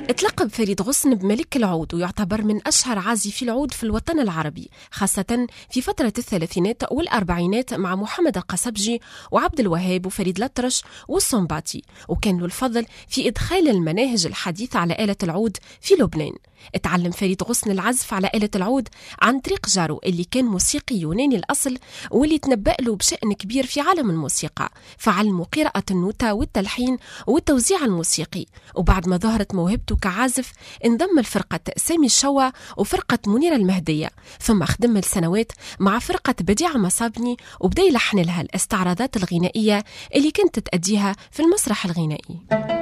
تلقب فريد غصن بملك العود ويعتبر من أشهر عازفي العود في الوطن العربي خاصة في فترة الثلاثينات والأربعينات مع محمد القصبجي وعبد الوهاب وفريد الأطرش والصنباطي وكان له الفضل في إدخال المناهج الحديثة على آلة العود في لبنان اتعلم فريد غصن العزف على آلة العود عن طريق جارو اللي كان موسيقي يوناني الأصل واللي تنبأ له بشأن كبير في عالم الموسيقى فعلمه قراءة النوتة والتلحين والتوزيع الموسيقي وبعد ما ظهرت موهبته كعازف انضم لفرقة سامي الشوا وفرقة منيرة المهدية ثم خدم لسنوات مع فرقة بديعة مصابني وبدا يلحن لها الاستعراضات الغنائية اللي كانت تأديها في المسرح الغنائي